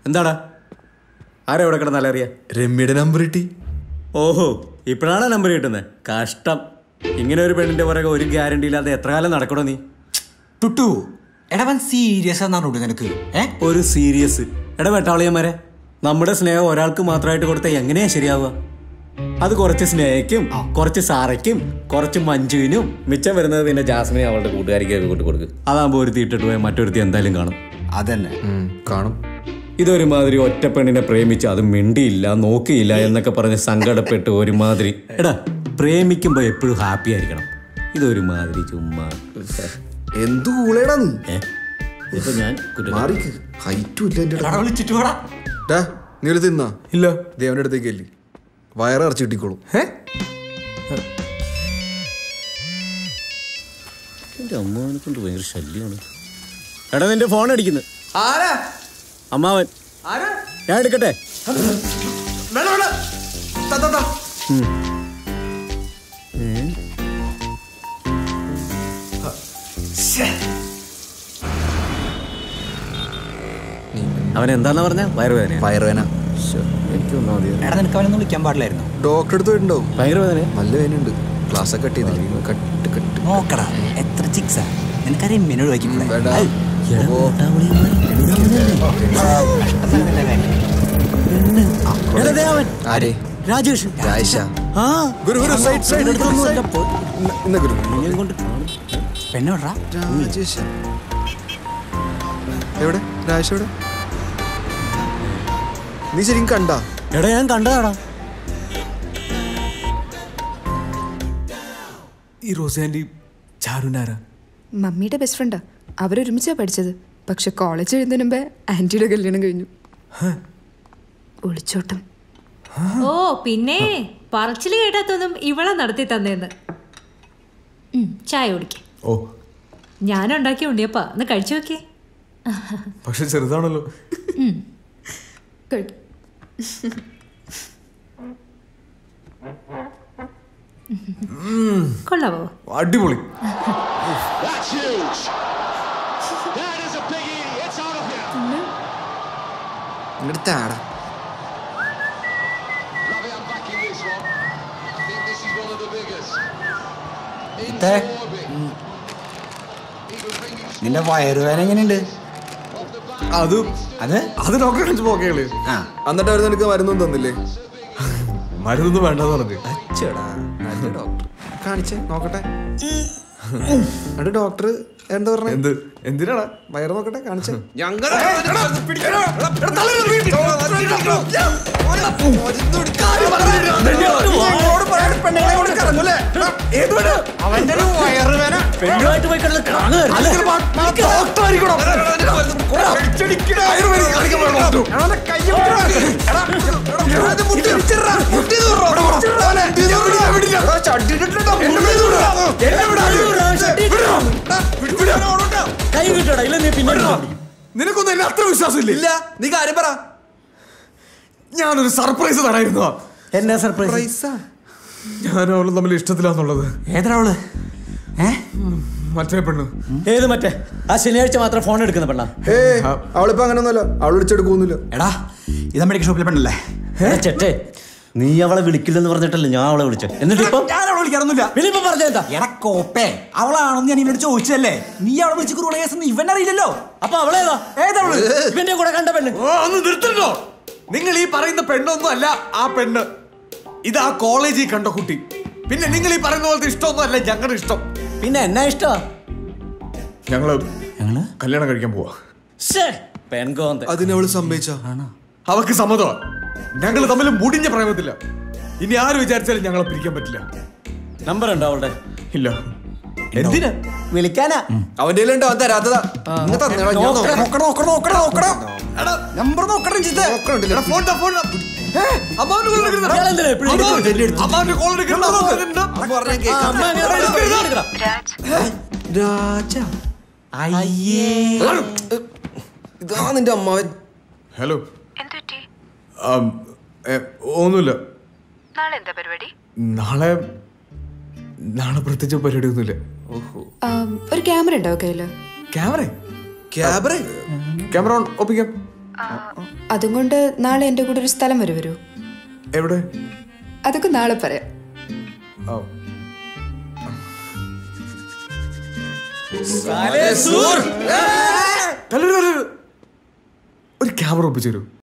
എന്താടാ ആരാ ഇവിടെ കിടന്നാലറിയാ രമ്യയുടെ നമ്പർ കിട്ടി ഓഹോ ഇപ്പോഴാണ് നമ്പർ കിട്ടുന്നത് കഷ്ടം ഇങ്ങനെ ഒരു പെണ്ണിന്റെ പുറകെ ഒരു ഗ്യാരണ്ടി ഇല്ലാതെ എത്ര കാലം നടക്കണോ നീ ടുട്ടു എടവൻ സീരിയസ് എന്നാണ് നിനക്ക് ഏ ഒരു സീരിയസ് എടാ വെട്ടാളിയന്മാരെ നമ്മുടെ സ്നേഹം ഒരാൾക്ക് മാത്രമായിട്ട് കൊടുത്താൽ എങ്ങനെയാ ശരിയാവുക അത് കുറച്ച് സ്നേഹയ്ക്കും കുറച്ച് സാറയ്ക്കും കുറച്ച് മഞ്ജുവിനും മിച്ചം വരുന്നത് പിന്നെ ജാസ്മിനെ അവളുടെ കൂട്ടുകാരിക്ക് കൊണ്ട് കൊടുക്കും അതാകുമ്പോൾ ഒരു തീട്ടിട്ട് പോയാൽ മറ്റൊരുത്തി എന്തായാലും കാണും അതന്നെ കാണും ഇതൊരുമാതിരി ഒറ്റ പെണ്ണിനെ പ്രേമിച്ച് അത് മിണ്ടിയില്ല നോക്കിയില്ല എന്നൊക്കെ പറഞ്ഞ് സങ്കടപ്പെട്ട് ഒരുമാതിരി എടാ പ്രേമിക്കുമ്പോൾ എപ്പോഴും ഹാപ്പി ആയിരിക്കണം ഇതൊരുമാതിരി ചുമ്മാ എന്തു കൂളേടാ നീ ഏ ഇപ്പൊ ഞാൻ കുറ്റം- മാറിക്ക് ഹൈറ്റും ഇല്ല എന്റെ എടാ, വിളിച്ചിട്ട് വേടാ ഡാ നീ ഒരു തിന്നാ ഇല്ല ദേവന്റെ അടുത്തേക്ക് അല്ലേ വയറിറച്ചി കിട്ടിക്കോളും ഏ എന്റെ അമ്മാവനെ കൊണ്ട് ഭയങ്കര ശല്യമാണ് എടാ നിന്റെ ഫോൺ അടിക്കുന്നു ആരാ അമ്മാവൻ ആരാ ഞാൻ എടുക്കട്ടെ വേണ്ട വേണ്ട താ, താ, താ. ശ്ശേ. അവൻ എന്താന്നാ പറഞ്ഞ വയറുവേദന വയറുവേന എനിക്കൊന്നും മതി എടാ നിനക്ക് അവനൊന്നും വിളിക്കാൻ പാടില്ലായിരുന്നു ഡോക്ടറെ അടുത്ത് പോയിട്ടുണ്ടാവും ഭയങ്കര വേദന നല്ല വേനുണ്ട് ക്ലാസ് ഒക്കെ കട്ട് ചെയ്തില്ലേ കട്ട് കട്ട് നോക്കടാ എത്ര ചിക്സാ നിനക്കറിയാം മെനു വയ്ക്കില്ലേ വേണ്ട ഓ, ആരെ രാജേഷ് രായിഷ ആ ഗുരു ഗുരു സൈഡ് സൈഡ് അടുത്തൊന്നുമല്ല, പോ- ഇന്ന ഗുരു നിന്നെ കൊണ്ട് കാണും പെണ്ണോടാ രാജേഷ എവിടെ രാജേഷ എവിടെ നീ ശരിക്കും കണ്ടാ എടാ ഞാൻ കണ്ടതാടാ ഈ റോസ് ആൻറ്റി ചാരുനാരാ മമ്മിയുടെ ബെസ്റ്റ് ഫ്രണ്ടാ അവരൊരുമിച്ചാ പഠിച്ചത് പക്ഷെ കോളേജ് എഴുതുന്നതിന് മുമ്പേ ആന്റിയുടെ കല്യാണം കഴിഞ്ഞു ഒളിച്ചോട്ടം ഓ പിന്നെ പറച്ചില് കേട്ടാത്തൊന്നും ഇവളെ നടത്തി തന്നേന്ന് ഉം, ചായ കുടിക്കേ ഓ ഞാൻ ഉണ്ടാക്കി ഉണ്ടിയപ്പാ ഒന്ന് കഴിച്ചു നോക്കിയേ പക്ഷെ ചെറുതാണല്ലോ Good. കൊള്ളാവോ അടിപൊളി That's huge. That is a biggie. It's out of here. ഇങ്ങോട്ട് താടാ Lovely unpacking this one. I think this is one of the biggest. ഇത്തേ, Into orbit. Eagle thinking നിന്റെ വയറുവേന എങ്ങനെയുണ്ട് അത് അത് അത് ഡോക്ടറെ കാണിച്ചു പോക്കേള് ആ എന്നിട്ട് അവർ നിനക്ക് മരുന്നും തന്നില്ലേ മരുന്നൊന്നും വേണ്ടെന്ന് പറഞ്ഞു അച്ചടാ നല്ല ഡോക്ടർ കാണിച്ചേ നോക്കട്ടെ എന്നിട്ട് ഡോക്ടർ എന്താ പറഞ്ഞ എന്ത് എന്തിനാടാ വയറ് നോക്കട്ടെ കാണിച്ചേ പെണ്ണുമായിട്ട് പോയി കിടന്ന് കാണുകയല്ലേ? കൈ വിട്ടോടാ ഇല്ല നീ പിന്നെ നിനക്കൊന്നും എന്നെ അത്ര വിശ്വാസമില്ല ഇല്ല നീ കാര്യം പറ ഞാനൊരു സർപ്രൈസ് തരായിരുന്നു എന്നാ സർപ്രൈസ് പ്രൈസാ ഞാനും അവളും തമ്മിൽ ഇഷ്ടത്തിലാന്നുള്ളത് ഏതാ അവള് ഏ മറ്റേ പെണ്ണ് ഏത് മറ്റേ ആ ശനിയാഴ്ച മാത്രം ഫോൺ എടുക്കുന്ന പെണ്ണ ഏ അവളിപ്പോ അങ്ങനൊന്നുമല്ല അവൾ വിളിച്ചെടുക്കൊന്നുമില്ല എടാ ഇതാ മെഡിക്കൽ ഷോപ്പിലെ പെണ്ണല്ലേ ചെറ്റേ നീ അവളെ വിളിക്കില്ലെന്ന് പറഞ്ഞിട്ടല്ലേ ഞാൻ അവളെ വിളിച്ചത് എന്നിട്ട് ഇപ്പൊ ഞാൻ അവളെ വിളിക്കാറൊന്നുമില്ല വിളിപ്പോ പറഞ്ഞെന്താ എടാ കോപ്പേ അവളാണെന്ന് ഞാൻ ഇവനോട് ചോദിച്ചതല്ലേ നീ അവളെ വിളിച്ച് കുറുള്ള കേസ് ഇവൻ അറിയില്ലല്ലോ അപ്പൊ അവളേതാ ഏതവള് ഇവന്റെ കൂടെ കണ്ട പെണ്ണ് ഓ ഒന്ന് നിർത്തണ്ടോ നിങ്ങൾ ഈ പറയുന്ന പെണ്ണൊന്നും അല്ല ആ പെണ്ണ് ഇത് ആ കോളേജിൽ കണ്ട കുട്ടി പിന്നെ നിങ്ങൾ ഈ പറയുന്ന പോലത്തെ ഇഷ്ടമൊന്നും അല്ല ഞങ്ങളുടെ ഇഷ്ടം പിന്നെ എന്നാ ഇഷ്ടമാ ഞങ്ങള് ഞങ്ങള് കല്യാണം കഴിക്കാൻ പോവാ പെൺകോന്ത അതിനവള് സമ്മതിച്ച അവക്ക് സമ്മതമാ ഞങ്ങൾ തമ്മിൽ മുടിഞ്ഞ പ്രേമത്തില്ല ഇനി ആര് വിചാരിച്ചാലും ഞങ്ങളെ പിരിക്കാൻ പറ്റില്ല നമ്പർ ഉണ്ടോ അവളുടെ ഇല്ല എന്തിനാ വിളിക്കാനാ അവന്റെ ഉണ്ടോ അവൻ തരാത്തതാ ഇങ്ങ് തന്നേടാ, ഞാൻ നോക്കാം. നോക്കണം നോക്കണം നോക്കണം നോക്കണം നമ്പർ നോക്കണം ചിത്തെ നോക്കണുണ്ടല്ലോ. ഫോൺ ദാ, ഫോൺ ദാ. അമ്മാവന്റെ call എടുക്കരുത്. ഇയാളെന്തിനാ എപ്പഴും അമ്മാവൻ- എടുക്കുന്നത്? അമ്മാവന്റെ call എടുക്കരുത്. അമ്മാവൻ എന്താ? അവൻ പറഞ്ഞാ കേൾക്കാം. അമ്മ, ഞാൻ എടുക്കരുത്, എടുക്കടാ. രാജ അയ്യേ ഇതാ നിന്റെ അമ്മാവൻ ഹലോ എന്തുപറ്റി ആം, ഏ, ഒന്നുമില്ല നാളെ എന്താ പരിപാടി നാളെ നാളെ പ്രത്യേകിച്ച് പരിപാടി ഒന്നുമില്ല ആം, ഒരു ക്യാമറ ഉണ്ടാവും കയ്യില് ക്യാമറ ക്യാബറേ ക്യാമറ ഓൺ ഒപ്പിക്കാം അതും കൊണ്ട് നാളെ എൻ്റെ കൂടെ ഒരു സ്ഥലം വരെ വരൂ എവിടെ അതൊക്കെ നാളെ പറയാം ഓ ഒരു ക്യാമറ ഒപ്പിച്ചു തരൂ